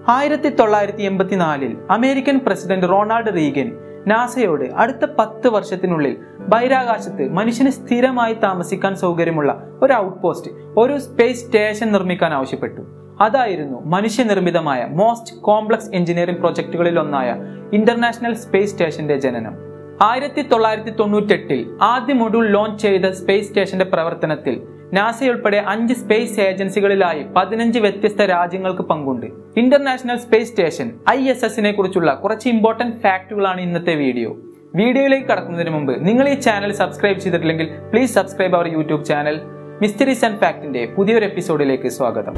ആയിരത്തി തൊള്ളായിരത്തി എൺപത്തിനാലിൽ അമേരിക്കൻ പ്രസിഡന്റ് റൊണാൾഡ് റീഗൻ നാസയോട് അടുത്ത പത്ത് വർഷത്തിനുള്ളിൽ ബഹിരാകാശത്ത് മനുഷ്യന് സ്ഥിരമായി താമസിക്കാൻ സൗകര്യമുള്ള ഒരു ഔട്ട് പോസ്റ്റ് ഒരു സ്പേസ് സ്റ്റേഷൻ നിർമ്മിക്കാൻ ആവശ്യപ്പെട്ടു അതായിരുന്നു മനുഷ്യനിർമ്മിതമായ മോസ്റ്റ് കോംപ്ലക്സ് എഞ്ചിനീയറിംഗ് പ്രൊജക്ടുകളിൽ ഒന്നായ ഇന്റർനാഷണൽ സ്പേസ് സ്റ്റേഷന്റെ ജനനം ആയിരത്തി തൊള്ളായിരത്തി തൊണ്ണൂറ്റെട്ടിൽ ആദ്യ മൊഡ്യൂൾ ലോഞ്ച് ചെയ്ത സ്പേസ് സ്റ്റേഷന്റെ പ്രവർത്തനത്തിൽ നാസയുൾപ്പെടെ അഞ്ച് സ്പേസ് ഏജൻസികളിലായി പതിനഞ്ച് വ്യത്യസ്ത രാജ്യങ്ങൾക്ക് പങ്കുണ്ട് international space station I S എസിനെ കുറിച്ചുള്ള കുറച്ച് ഇമ്പോർട്ടന്റ് ഫാക്ടുകളാണ് ഇന്നത്തെ വീഡിയോ വീഡിയോയിലേക്ക് കടക്കുന്നതിന് മുമ്പ് നിങ്ങൾ ഈ ചാനൽ സബ്സ്ക്രൈബ് ചെയ്തിട്ടില്ലെങ്കിൽ please subscribe our YouTube channel mysteries and ഫാക്ടിന്റെ പുതിയൊരു എപ്പിസോഡിലേക്ക് സ്വാഗതം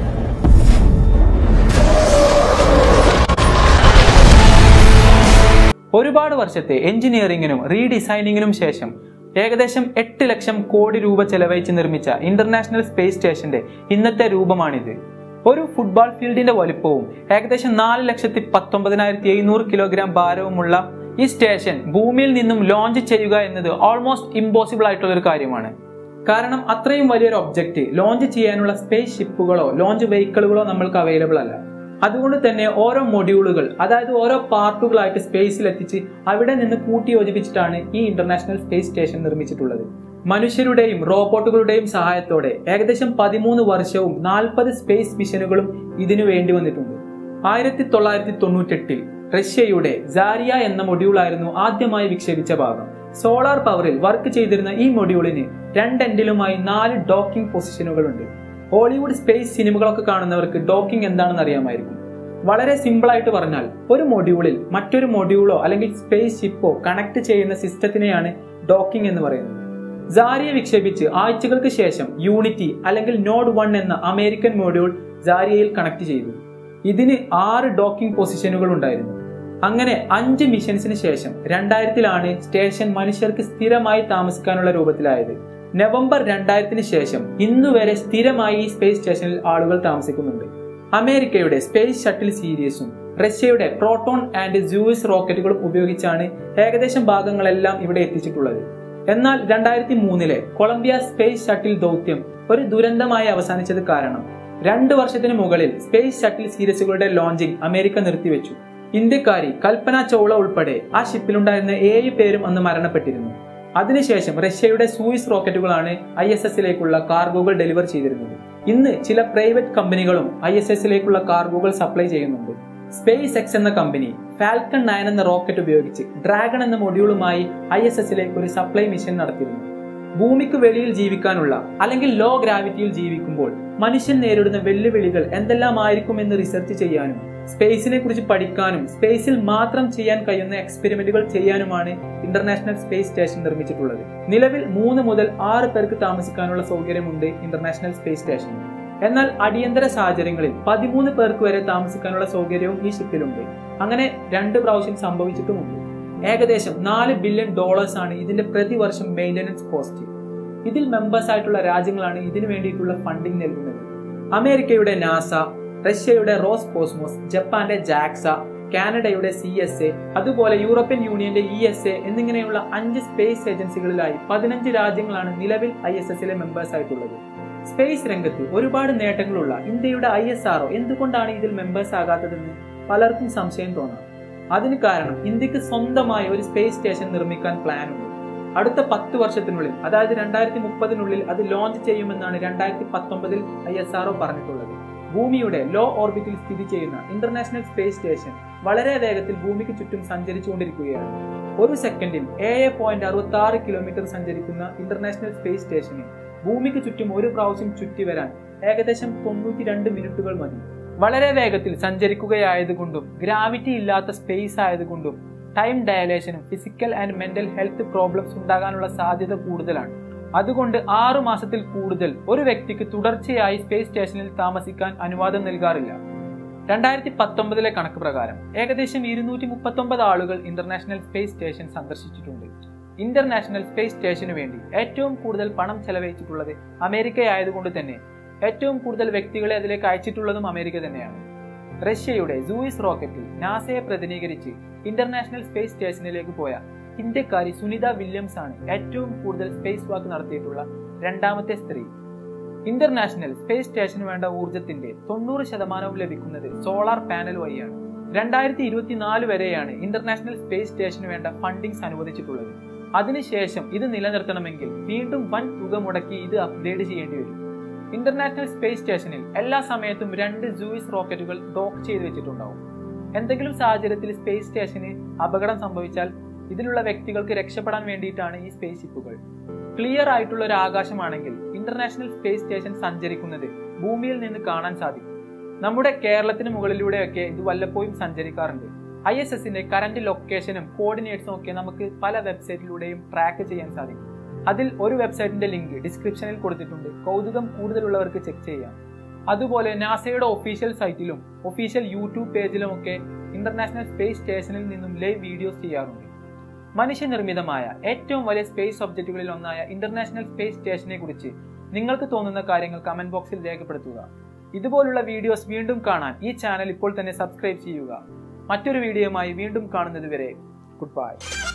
ഒരുപാട് വർഷത്തെ എഞ്ചിനീയറിംഗിനും റീഡിസൈനിങ്ങിനും ശേഷം ഏകദേശം എട്ട് ലക്ഷം കോടി രൂപ ചെലവഴിച്ച് നിർമ്മിച്ച ഇന്റർനാഷണൽ സ്പേസ് സ്റ്റേഷന്റെ ഇന്നത്തെ രൂപമാണിത് ഒരു ഫുട്ബോൾ ഫീൽഡിന്റെ വലുപ്പവും ഏകദേശം നാല് ലക്ഷത്തി പത്തൊമ്പതിനായിരത്തി എഴുന്നൂറ് കിലോഗ്രാം ഭാരവുമുള്ള ഈ സ്റ്റേഷൻ ഭൂമിയിൽ നിന്നും ലോഞ്ച് ചെയ്യുക എന്നത് ഓൾമോസ്റ്റ് ഇമ്പോസിബിൾ ആയിട്ടുള്ള ഒരു കാര്യമാണ് കാരണം അത്രയും വലിയൊരു ഒബ്ജക്റ്റ് ലോഞ്ച് ചെയ്യാനുള്ള സ്പേസ് ഷിപ്പുകളോ ലോഞ്ച് വെഹിക്കിളുകളോ നമ്മൾക്ക് അവൈലബിൾ അല്ല അതുകൊണ്ട് തന്നെ ഓരോ മൊഡ്യൂളുകൾ അതായത് ഓരോ പാർട്ടുകളായിട്ട് സ്പേസിൽ എത്തിച്ച് അവിടെ നിന്ന് കൂട്ടി യോജിപ്പിച്ചിട്ടാണ് ഈ ഇന്റർനാഷണൽ സ്പേസ് സ്റ്റേഷൻ നിർമ്മിച്ചിട്ടുള്ളത് മനുഷ്യരുടെയും റോബോട്ടുകളുടെയും സഹായത്തോടെ ഏകദേശം പതിമൂന്ന് വർഷവും നാൽപ്പത് സ്പേസ് മിഷനുകളും ഇതിനു വേണ്ടി വന്നിട്ടുണ്ട് ആയിരത്തി തൊള്ളായിരത്തി തൊണ്ണൂറ്റെട്ടിൽ റഷ്യയുടെ സാരിയ എന്ന മൊഡ്യൂളായിരുന്നു ആദ്യമായി വിക്ഷേപിച്ച ഭാഗം സോളാർ പവറിൽ വർക്ക് ചെയ്തിരുന്ന ഈ മൊഡ്യൂളിന് രണ്ടെൻഡിലുമായി നാല് ഡോക്കിംഗ് പൊസിഷനുകളുണ്ട് ഹോളിവുഡ് സ്പേസ് സിനിമകളൊക്കെ കാണുന്നവർക്ക് ഡോക്കിംഗ് എന്താണെന്ന് അറിയാമായിരിക്കും വളരെ സിമ്പിൾ ആയിട്ട് പറഞ്ഞാൽ ഒരു മൊഡ്യൂളിൽ മറ്റൊരു മൊഡ്യൂളോ അല്ലെങ്കിൽ സ്പേസ് ഷിപ്പോ കണക്ട് ചെയ്യുന്ന സിസ്റ്റത്തിനെയാണ് ഡോക്കിംഗ് എന്ന് പറയുന്നത് സാരിയെ വിക്ഷേപിച്ച് ആഴ്ചകൾക്ക് ശേഷം യൂണിറ്റി അല്ലെങ്കിൽ നോഡ് വൺ എന്ന അമേരിക്കൻ മൊഡ്യൂൾ സാരിയയിൽ കണക്ട് ചെയ്തു ഇതിന് ആറ് ഡോക്കിംഗ് പൊസിഷനുകൾ ഉണ്ടായിരുന്നു അങ്ങനെ അഞ്ച് മിഷൻസിന് ശേഷം രണ്ടായിരത്തിലാണ് സ്റ്റേഷൻ മനുഷ്യർക്ക് സ്ഥിരമായി താമസിക്കാനുള്ള രൂപത്തിലായത് നവംബർ രണ്ടായിരത്തിന് ശേഷം ഇന്നുവരെ സ്ഥിരമായി ഈ സ്പേസ് സ്റ്റേഷനിൽ ആളുകൾ താമസിക്കുന്നുണ്ട് അമേരിക്കയുടെ സ്പേസ് ഷട്ടിൽ സീരീസും റഷ്യയുടെ പ്രോട്ടോൺ ആൻഡ് ജൂയിസ് റോക്കറ്റുകളും ഉപയോഗിച്ചാണ് ഏകദേശം ഭാഗങ്ങളെല്ലാം ഇവിടെ എത്തിച്ചിട്ടുള്ളത് എന്നാൽ രണ്ടായിരത്തി മൂന്നിലെ കൊളംബിയ സ്പേസ് ഷട്ടിൽ ദൗത്യം ഒരു ദുരന്തമായി അവസാനിച്ചത് കാരണം രണ്ട് വർഷത്തിന് മുകളിൽ സ്പേസ് ഷട്ടിൽ സീരീസുകളുടെ ലോഞ്ചിങ് അമേരിക്ക നിർത്തിവെച്ചു ഇന്ത്യക്കാരി കൽപ്പന ചൗള ഉൾപ്പെടെ ആ ഷിപ്പിലുണ്ടായിരുന്ന ഏഴ് പേരും അന്ന് മരണപ്പെട്ടിരുന്നു അതിനുശേഷം റഷ്യയുടെ സൂയിസ് റോക്കറ്റുകളാണ് ഐ എസ് എസിലേക്കുള്ള കാർഗോകൾ ഡെലിവർ ചെയ്തിരുന്നത് ഇന്ന് ചില പ്രൈവറ്റ് കമ്പനികളും ഐ എസ് എസിലേക്കുള്ള കാർഗോകൾ സപ്ലൈ ചെയ്യുന്നുണ്ട് സ്പേസ് എക്സ് എന്ന കമ്പനി ഫാൽക്കൺ നയൻ എന്ന റോക്കറ്റ് ഉപയോഗിച്ച് ഡ്രാഗൺ എന്ന മൊഡ്യൂളുമായി ഐ എസ് എസിലേക്ക് ഒരു സപ്ലൈ മിഷൻ നടത്തിയിരുന്നു ഭൂമിക്ക് വെളിയിൽ ജീവിക്കാനുള്ള അല്ലെങ്കിൽ ലോ ഗ്രാവിറ്റിയിൽ ജീവിക്കുമ്പോൾ മനുഷ്യൻ നേരിടുന്ന വെല്ലുവിളികൾ എന്തെല്ലാമായിരിക്കും എന്ന് റിസർച്ച് ചെയ്യാനും സ്പേസിനെ കുറിച്ച് പഠിക്കാനും സ്പേസിൽ മാത്രം ചെയ്യാൻ കഴിയുന്ന എക്സ്പെരിമെന്റുകൾ ചെയ്യാനുമാണ് ഇന്റർനാഷണൽ സ്പേസ് സ്റ്റേഷൻ നിർമ്മിച്ചിട്ടുള്ളത് നിലവിൽ മൂന്ന് മുതൽ ആറ് പേർക്ക് താമസിക്കാനുള്ള സൗകര്യമുണ്ട് ഇന്റർനാഷണൽ സ്പേസ് സ്റ്റേഷനിൽ എന്നാൽ അടിയന്തര സാഹചര്യങ്ങളിൽ പതിമൂന്ന് പേർക്ക് വരെ താമസിക്കാനുള്ള സൗകര്യവും ഈ ഷിപ്പിലുണ്ട് അങ്ങനെ രണ്ട് പ്രാവശ്യം സംഭവിച്ചിട്ടുമുണ്ട് ഏകദേശം നാല് ബില്യൺ ഡോളേഴ്സ് ആണ് ഇതിന്റെ പ്രതിവർഷം മെയിൻ്റനൻസ് കോസ്റ്റ് ഇതിൽ മെമ്പേഴ്സ് ആയിട്ടുള്ള രാജ്യങ്ങളാണ് ഇതിനു വേണ്ടിയിട്ടുള്ള ഫണ്ടിംഗ് നൽകുന്നത് അമേരിക്കയുടെ നാസ റഷ്യയുടെ റോസ് കോസ്മോസ് ജപ്പാന്റെ ജാക്സ കാനഡയുടെ സി എസ് എ അതുപോലെ യൂറോപ്യൻ യൂണിയന്റെ ഇ എസ് എ എന്നിങ്ങനെയുള്ള അഞ്ച് സ്പേസ് ഏജൻസികളിലായി പതിനഞ്ച് രാജ്യങ്ങളാണ് നിലവിൽ ഐ എസ് എസിലെ മെമ്പേഴ്സ് ആയിട്ടുള്ളത് സ്പേസ് രംഗത്ത് ഒരുപാട് നേട്ടങ്ങളുള്ള ഇന്ത്യയുടെ ഐ എസ് ആർഒ എന്തുകൊണ്ടാണ് ഇതിൽ മെമ്പേഴ്സ് ആകാത്തതെന്ന് പലർക്കും സംശയം തോന്നാം അതിന് കാരണം ഇന്ത്യക്ക് സ്വന്തമായി ഒരു സ്പേസ് സ്റ്റേഷൻ നിർമ്മിക്കാൻ പ്ലാൻ ഉണ്ട് അടുത്ത പത്ത് വർഷത്തിനുള്ളിൽ അതായത് രണ്ടായിരത്തി മുപ്പതിനുള്ളിൽ അത് ലോഞ്ച് ചെയ്യുമെന്നാണ് രണ്ടായിരത്തി പത്തൊമ്പതിൽ ഐ എസ് ആർഒ പറഞ്ഞിട്ടുള്ളത് ഭൂമിയുടെ ലോ ഓർബിറ്റിൽ സ്ഥിതി ചെയ്യുന്ന ഇന്റർനാഷണൽ സ്പേസ് സ്റ്റേഷൻ വളരെ വേഗത്തിൽ ഭൂമിക്ക് ചുറ്റും സഞ്ചരിച്ചുകൊണ്ടിരിക്കുകയാണ് ഒരു സെക്കൻഡിൽ ഏഴ് പോയിന്റ് അറുപത്തി ആറ് കിലോമീറ്റർ സഞ്ചരിക്കുന്ന ഇന്റർനാഷണൽ സ്പേസ് സ്റ്റേഷന് ഭൂമിക്ക് ചുറ്റും ഒരു പ്രാവശ്യം ചുറ്റി വരാൻ ഏകദേശം തൊണ്ണൂറ്റി രണ്ട് മിനിറ്റുകൾ മതി വളരെ വേഗത്തിൽ സഞ്ചരിക്കുകയായതുകൊണ്ടും ഗ്രാവിറ്റി ഇല്ലാത്ത സ്പേസ് ആയതുകൊണ്ടും ടൈം ഡയലേഷനും physical and mental health problems ഉണ്ടാകാനുള്ള സാധ്യത കൂടുതലാണ് അതുകൊണ്ട് ആറു മാസത്തിൽ കൂടുതൽ ഒരു വ്യക്തിക്ക് തുടർച്ചയായി സ്പേസ് സ്റ്റേഷനിൽ താമസിക്കാൻ അനുവാദം നൽകാറില്ല രണ്ടായിരത്തി പത്തൊമ്പതിലെ കണക്ക് പ്രകാരം ഏകദേശം ഇരുന്നൂറ്റി മുപ്പത്തൊമ്പത് ആളുകൾ ഇന്റർനാഷണൽ സ്പേസ് സ്റ്റേഷൻ സന്ദർശിച്ചിട്ടുണ്ട് ഇന്റർനാഷണൽ സ്പേസ് സ്റ്റേഷനു വേണ്ടി ഏറ്റവും കൂടുതൽ പണം ചെലവഴിച്ചിട്ടുള്ളത് അമേരിക്കയായതുകൊണ്ട് തന്നെ ഏറ്റവും കൂടുതൽ വ്യക്തികളെ അതിലേക്ക് അയച്ചിട്ടുള്ളതും അമേരിക്ക തന്നെയാണ് റഷ്യയുടെ സൂയിസ് റോക്കറ്റിൽ നാസയെ പ്രതിനിധീകരിച്ച് ഇന്റർനാഷണൽ സ്പേസ് സ്റ്റേഷനിലേക്ക് പോയ ഇന്ത്യക്കാരി സുനിത വില്യംസ് ആണ് ഏറ്റവും കൂടുതൽ സ്പേസ് വാക്ക് നടത്തിയിട്ടുള്ള രണ്ടാമത്തെ സ്ത്രീ ഇന്റർനാഷണൽ സ്പേസ് സ്റ്റേഷന് വേണ്ട ഊർജത്തിന്റെ തൊണ്ണൂറ് ശതമാനവും ലഭിക്കുന്നത് സോളാർ പാനൽ വഴിയാണ് രണ്ടായിരത്തി ഇരുപത്തിനാല് വരെയാണ് ഇന്റർനാഷണൽ സ്പേസ് സ്റ്റേഷന് വേണ്ട ഫണ്ടിങ്സ് അനുവദിച്ചിട്ടുള്ളത് അതിനുശേഷം ഇത് നിലനിർത്തണമെങ്കിൽ വീണ്ടും വൻ തുക മുടക്കി ഇത് അപ്ഗ്രേഡ് ചെയ്യേണ്ടി വരും ഇന്റർനാഷണൽ സ്പേസ് സ്റ്റേഷനിൽ എല്ലാ സമയത്തും രണ്ട് ജൂയിസ് റോക്കറ്റുകൾ ഡോക്ക് ചെയ്ത് വെച്ചിട്ടുണ്ടാവും എന്തെങ്കിലും സാഹചര്യത്തിൽ സ്പേസ് സ്റ്റേഷന് അപകടം സംഭവിച്ചാൽ ഇതിലുള്ള വ്യക്തികൾക്ക് രക്ഷപ്പെടാൻ വേണ്ടിയിട്ടാണ് ഈ സ്പേസ് ഷിപ്പുകൾ ക്ലിയർ ആയിട്ടുള്ള ഒരു ആകാശമാണെങ്കിൽ ഇന്റർനാഷണൽ സ്പേസ് സ്റ്റേഷൻ സഞ്ചരിക്കുന്നത് ഭൂമിയിൽ നിന്ന് കാണാൻ സാധിക്കും നമ്മുടെ കേരളത്തിന് മുകളിലൂടെയൊക്കെ ഇത് വല്ലപ്പോഴും സഞ്ചരിക്കാറുണ്ട് ഐ എസ് എസിന്റെ കറന്റ് ലൊക്കേഷനും കോർഡിനേറ്റ്സും ഒക്കെ നമുക്ക് പല വെബ്സൈറ്റിലൂടെയും ട്രാക്ക് ചെയ്യാൻ സാധിക്കും അതിൽ ഒരു വെബ്സൈറ്റിന്റെ ലിങ്ക് ഡിസ്ക്രിപ്ഷനിൽ കൊടുത്തിട്ടുണ്ട് കൗതുകം കൂടുതലുള്ളവർക്ക് ചെക്ക് ചെയ്യാം അതുപോലെ നാസയുടെ ഒഫീഷ്യൽ സൈറ്റിലും ഒഫീഷ്യൽ യൂട്യൂബ് പേജിലും ഒക്കെ ഇന്റർനാഷണൽ സ്പേസ് സ്റ്റേഷനിൽ നിന്നും ലൈവ് വീഡിയോസ് ചെയ്യാറുണ്ട് മനുഷ്യനിർമ്മിതമായ ഏറ്റവും വലിയ സ്പേസ് ഒബ്ജക്റ്റുകളിൽ ഒന്നായ ഇന്റർനാഷണൽ സ്പേസ് സ്റ്റേഷനെ കുറിച്ച് നിങ്ങൾക്ക് തോന്നുന്ന കാര്യങ്ങൾ കമന്റ് ബോക്സിൽ രേഖപ്പെടുത്തുക ഇതുപോലുള്ള വീഡിയോസ് വീണ്ടും കാണാൻ ഈ ചാനൽ ഇപ്പോൾ തന്നെ സബ്സ്ക്രൈബ് ചെയ്യുക മറ്റൊരു വീഡിയോയുമായി വീണ്ടും കാണുന്നത് വരെ ഗുഡ് ബൈ